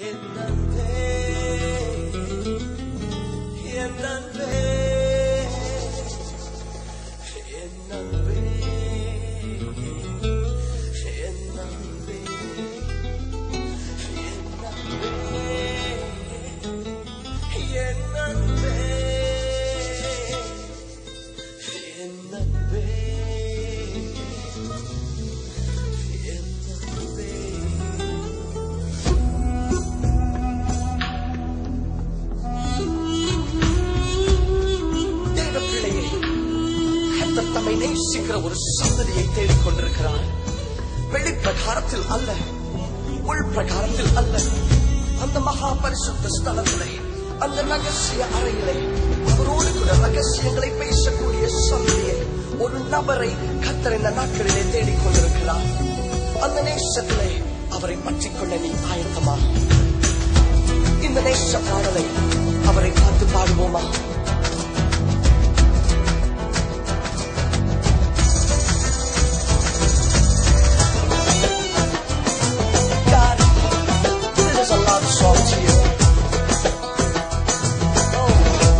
என் அன்பே, என் அன்பே, என் அன்பே, என் அன்பே, என் அன்பே, என் அன்பே, என் அன்பே, என் அன்பே. தேவ பிள்ளையே கர்த்தர் தம்மை நேசிக்கிற ஒரு சந்ததியை தேடிக் கொண்டிருக்கிறார் வெளிப்பிரகாரத்தில் அல்ல உள் பிரகாரத்தில் அல்ல அந்த மகா பரிசுத்த ஸ்தலத்திலே அந்த ரகசிய அறையிலே அவரோடு கூட ரகசியங்களை பேசக்கூடிய சந்ததியை ஒரு நபரை கர்த்தர் இந்த நாட்களிலே தேடிக் கொண்டிருக்கிறார் அந்த நேசத்திலே அவரை பற்றிக் கொள்ள நீ ஆயத்தமா இந்த நேச பாடலை அவரை பார்த்து பாடுவோமா God, this is a love song to you. Oh.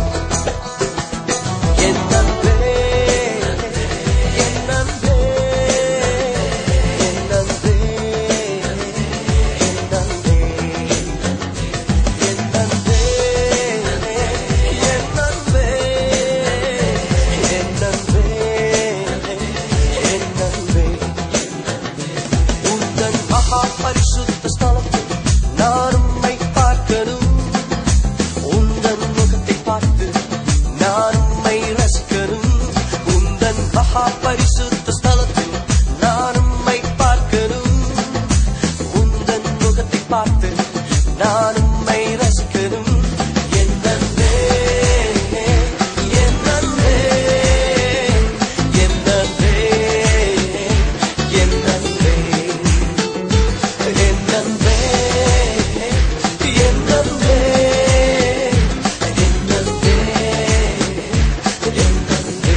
என் அன்பே, என் அன்பே, என் அன்பே, என் அன்பே, என் அன்பே, என் அன்பே, என் அன்பே, என் அன்பே. உந்தன் மகா பரிசுத்த ஸ்தலத்தில் நான் உம்மை பார்க்கணும் உந்தன் முகத்தை பார்த்து நான் உம்மை ரசிக்கணும் உந்தன் மகா பரிசுத்த ஸ்தலத்தில் நான் உம்மை பார்க்கணும் உந்தன் முகத்தை பார்த்து நான் உம்மை ரசிக்கணும் என் அன்பே, என் அன்பே, என் அன்பே, என் அன்பே. என் அன்பே, என் அன்பே, என் அன்பே, என் அன்பே.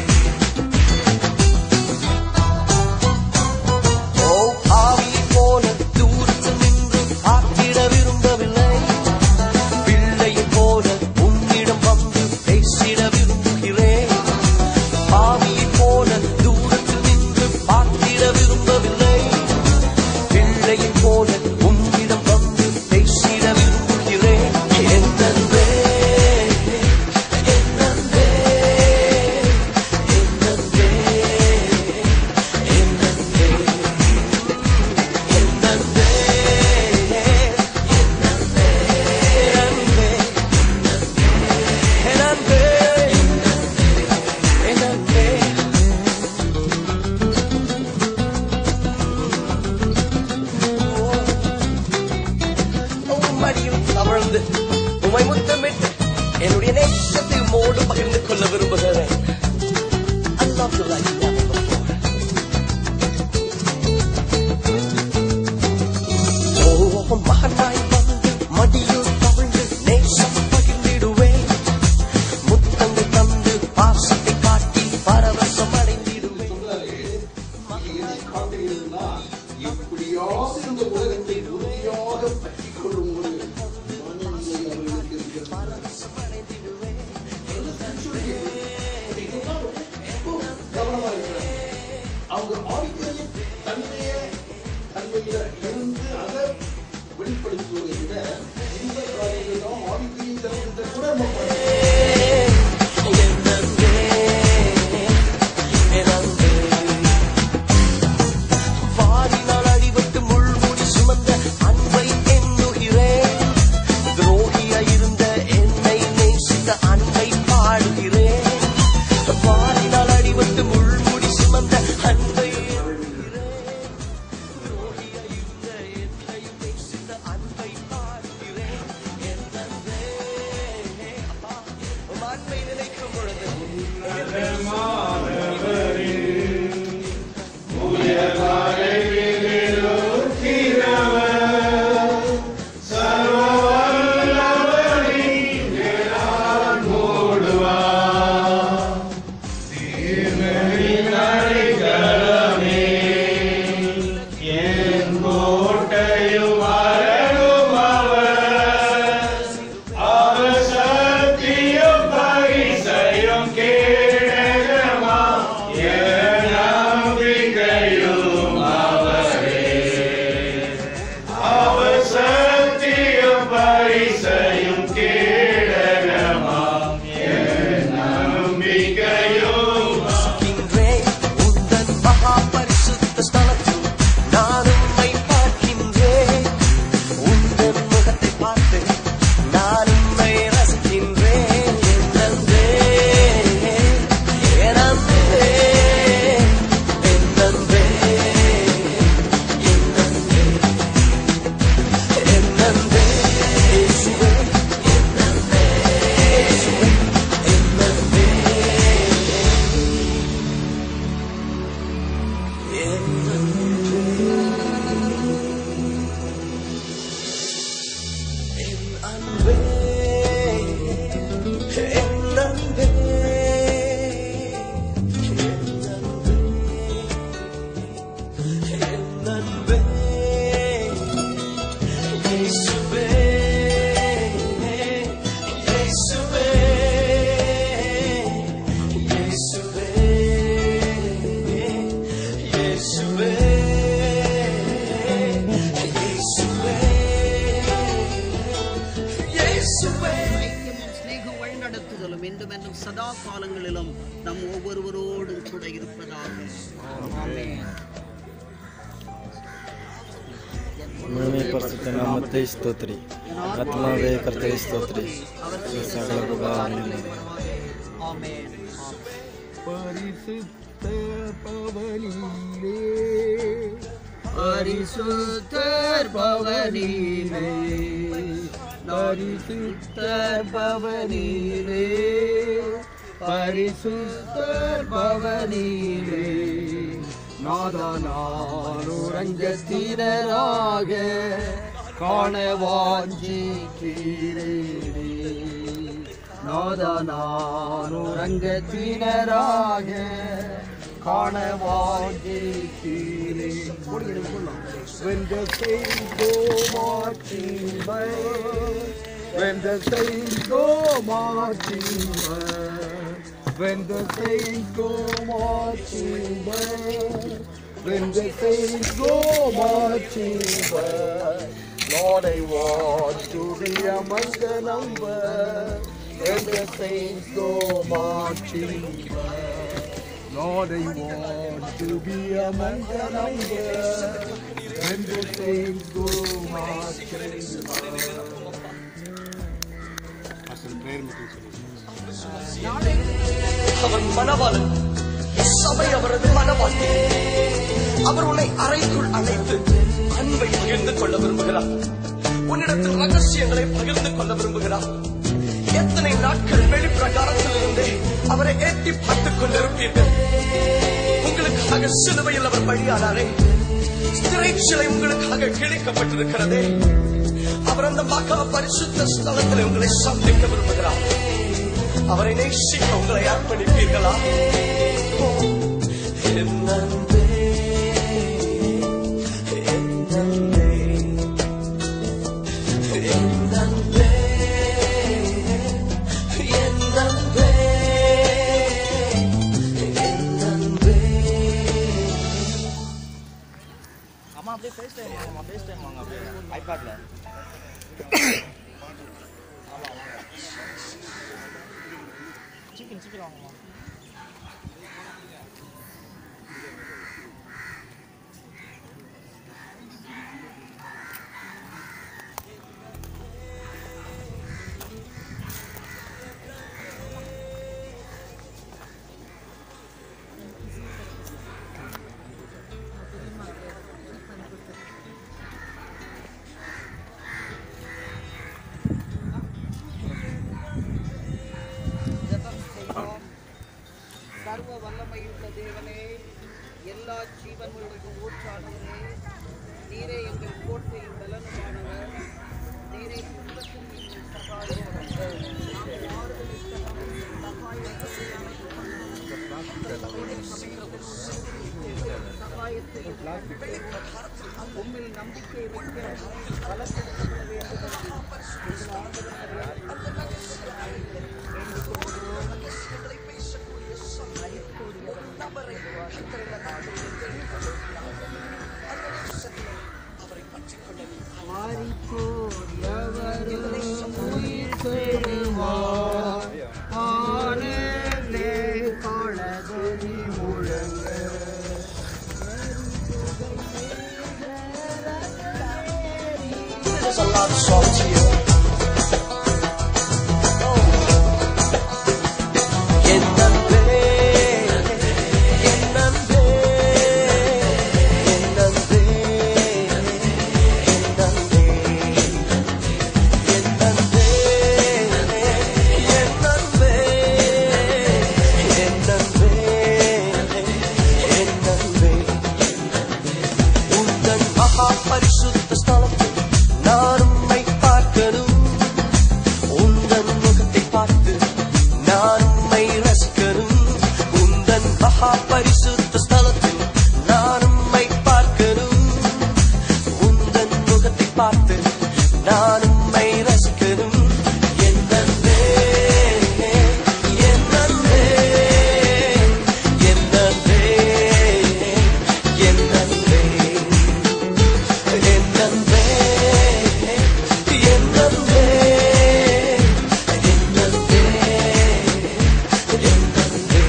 ஓ, ஆவியைப் போல தூரத்தில் நின்று பார்த்திட விரும்பவில்லை. பிள்ளையைப் போல உன்னிடம் வந்து பேசிட விரும்புகிறேன் ஆவியைப் போல தூரத்தில் நின்று பார்த்திட விரும்பவில்லை பிள்ளையைப் போல உம்மிடம் வந்து பேசிட விரும்புகிறேன் என் அன்பே, என் அன்பே, என் அன்பே, என் அன்பே, என் அன்பே, என் அன்பே, என் அன்பே, என் அன்பே. மடியில் தவழ்ந்து உமை முத்தமிட்டு என்னுடைய நேசத்தை உம்மோடு பகிர்ந்து கொள்ள விரும்புகிறேன் I love you like never before. ஓ, மகனாய் வந்து மடியில் தவழ்ந்து நேசம் பகிர்ந்திடுவேன் முத்தங்கள் தந்து பாசத்தை காட்டி பரவசம் அடைந்திடுவேன் காட்டுகிறதுனா இப்படியாக இந்த உலகத்தை உறுதியாக பற்றிக் கொள்ளும் ஒரு மனநிலை அவர்களுக்கு இருக்கிறது. இதுதான் ரொம்ப கவனமா இருக்கிறாங்க. அவங்க ஆவிக்குரிய தன்மைய தன்மையில இருந்து அதை வெளிப்படுத்துவதை விட இந்த காரியங்கள் தான் ஆவிக்குரிய தன்மை கூட நம்ம பண்ணணும். வாரினால் அடிபட்டு முள்முடி சுமந்த அன்பை எண்ணுகிறேன் துரோகியாயிருந்த என்னை நேசித்த அன்பை பாடுகிறேன் வாரினால் அடிபட்டு முள்முடி சுமந்த அன்பை எண்ணுகிறேன் துரோகியாயிருந்த என்னை நேசித்த அன்பை பாடுகிறேன் என் அன்பே, அப்பா, இயேசுவே இயேசுவே இயேசுவே இயேசுவே இயேசுவே இயேசுவே ஐக்கியமும் சிநேகம் வழிநடத்துதலும் என்றும் என்றும் சதா காலங்களிலும் நம் ஒவ்வொருவரோடும் கூட இருப்பதாக ஆமென். ಮಹಿಮೆ ಪರಿಸುತ್ತ ನಾಮத்தை ಸ್ತೋತ್ರಿ ಆತ್ಮಾವೇ ಕರ್ತೈ ಸ್ತೋತ್ರಿ அவர் சகல உபகாரங்களிலும் ஆமென் பரிசுத்த பவனிலே பரிசுத்தர் பவனிலே பரிசுத்தர் பவனிலே பரிசுத்தர் பவனிலே நாதனாருரங்கத்தினராக காண வாஞ்சிக்கிறே நாதனானுரங்கத்தினராக காண வாஞ்சிக்கிறே When the saints go marching by, when the saints go marching by, when the saints go marching by, when the saints go marching by, Lord, I want to be among the number. When the saints go marching by, Lord, I want to be among the number. When the saints go marching அவன் மனவாளன் சபை அவரது மனவாட்டி அவர் உன்னை அறைக்குள் அழைத்து அன்பை பகிர்ந்து கொள்ள விரும்புகிறார் உன்னிடத்தில் ரகசியங்களை பகிர்ந்து கொள்ள விரும்புகிறார் எத்தனை நாட்கள் வெளிப்பிரகாரத்தில் இருந்தே அவரை ஏற்றி பார்த்துக் கொண்டிருப்பீர்கள் உங்களுக்காக சிலுவையில் அவர் பலியானாரே திரைச்சிலை உங்களுக்காக கிழிக்கப்பட்டிருக்கிறதே அவர் அந்த மகா பரிசுத்த ஸ்தலத்தில் உங்களை சந்திக்க விரும்புகிறார் அவரை நேசிக்க உங்களை அர்ப்பணிப்பீர்களா ஓ, என் அன்பே, என் அன்பே, என் அன்பே, என் அன்பே, என் அன்பே. அம்மா அப்படியே ஃபேஸ் டைம் வாங்க ஃபேஸ் டைம் வாங்க அப்படியே ஐபேட்ல சீக்கிரம் சீக்கிரம் வாங்கம்மா ஜெபம் செய்வோம் சர்வ வல்லமையுள்ள தேவனே எல்லா ஜீவன்களுக்கும் ஊற்றானவரே நீரே எங்கள் கோட்டையும் பலனுமானவர் நீரே துன்பத்தில் எங்கள் சகாயம் நாங்கள் ஆறுதலித்த சகாயத்தையும் உம்மில் நம்பிக்கை வைக்க பலப்படுத்த வேண்டும் There's a lot of songs here. என் அன்பே, என் அன்பே, என் அன்பே, என் அன்பே, என் அன்பே, என் அன்பே, என் அன்பே, என் அன்பே. உந்தன் மகா பரிசுத்த ஸ்தலத்தில் நான் உம்மை பார்க்கணும் உந்தன் முகத்தை பார்த்து நான் உம்மை ரசிக்கணும் உந்தன் மகா பரிசுத்த ஸ்தலத்தில் நான் உம்மை பார்க்கணும் உந்தன் முகத்தை பார்த்து நான் உம்மை ரசிக்கணும் என் நன்றே என் நன்றே என் நன்றே என் நன்றே என் நன்றே என் நன்றே என் நன்றே என் நன்றே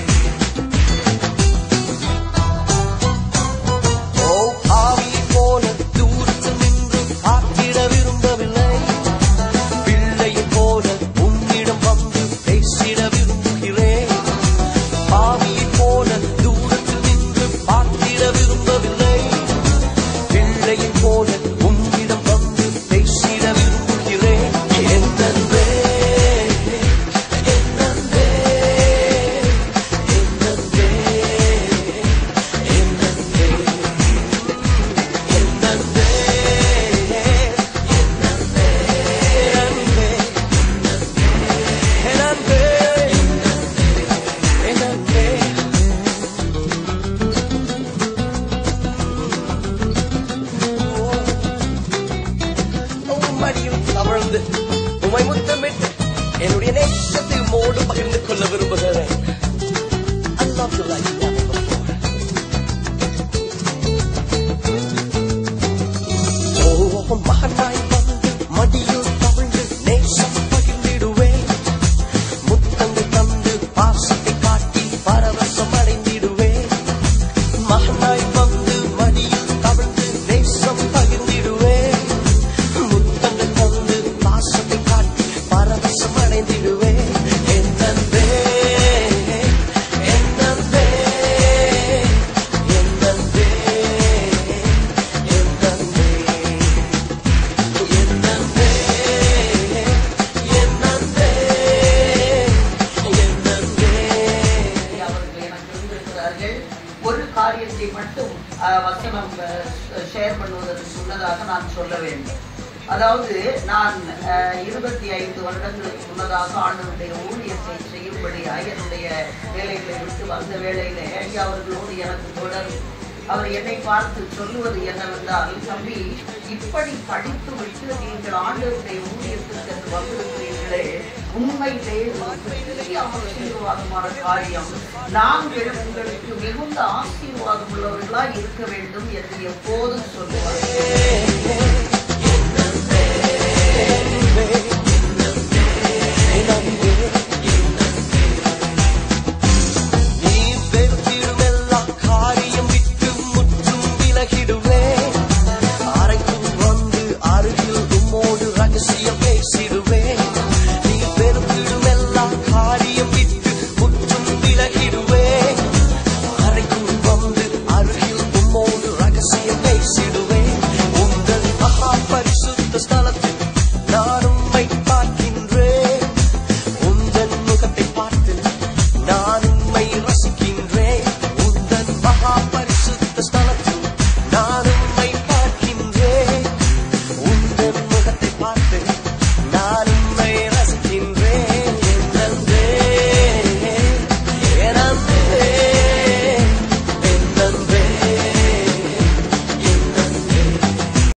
ஓ ஆவி போல தூரத்தில் நின்று பார்த்திட விரும்பவில்லை பிள்ளையை போல உன்னிடம் வந்து பேசிட விரும்புகிறேன் ஆவியை போல தூரத்தில் நின்று பார்த்திட விரும்பவில்லை பிள்ளையை போல உன்னிடம் வந்து பேசிட விரும்புகிறேன் என் நன்றே என் நன்றே என் நன்றே என் நன்றே என் நன்றே என் நன்றே என் நன்றே என் நன்றே உம்மடியில் தவழ்ந்து உமை முத்தமிட்டு என்னுடைய நேசத்தை மோடு பகிர்ந்து கொள்ள விரும்புகிறேன் I love you like never before. ஓ மகனாய் வந்து மடியில் தவழ்ந்து நேசம் பகிர்ந்திடுவேன் முத்தங்கள் தந்து பாசத்தை காட்டி பரவசம் அடைந்திடுவேன் மகனாய் வந்து மடியில் தவழ்ந்து நேசம் பகிர்ந்திடுவேன் முத்தங்கள் தந்து பாசத்தை காட்டி பரவசம் அடைந்திடுவேன் என் நன்றே என் நன்றே என் நன்றே என் நன்றே என் நன்றே என் நன்றே என் நன்றே அவர்கள் எனக்கு இருந்திருக்கிறார்கள் ஒரு காரியத்தை மட்டும் அஹ், வசனம் ஷேர் பண்ணுவதற்கு முன்னதாக நான் சொல்ல வேண்டும் அதாவது நான் அஹ், இருபத்தி ஐந்து வருடங்களுக்கு முன்னதாக ஆண்டவருடைய ஊழியத்தை செய்யும்படியாக என்னுடைய வேலைகளை விட்டு வந்த வேளையிலே ஐயா அவர்களோடு எனக்கு தொடரும் அவர் என்னை பார்த்து சொல்லுவது என்னவென்றால் தம்பி இப்படி படித்து விட்டு நீங்கள் ஆண்டவருடைய ஊழியத்திற்கு என்று வந்திருக்கிறீர்களே உண்மையிலே ஒரு பெரிய ஆசீர்வாதமான காரியம் நாங்கள் உங்களுக்கு மிகுந்த ஆசீர்வாதம் உள்ளவர்களாய் இருக்க வேண்டும் என்று எப்போதும் சொல்லுவார்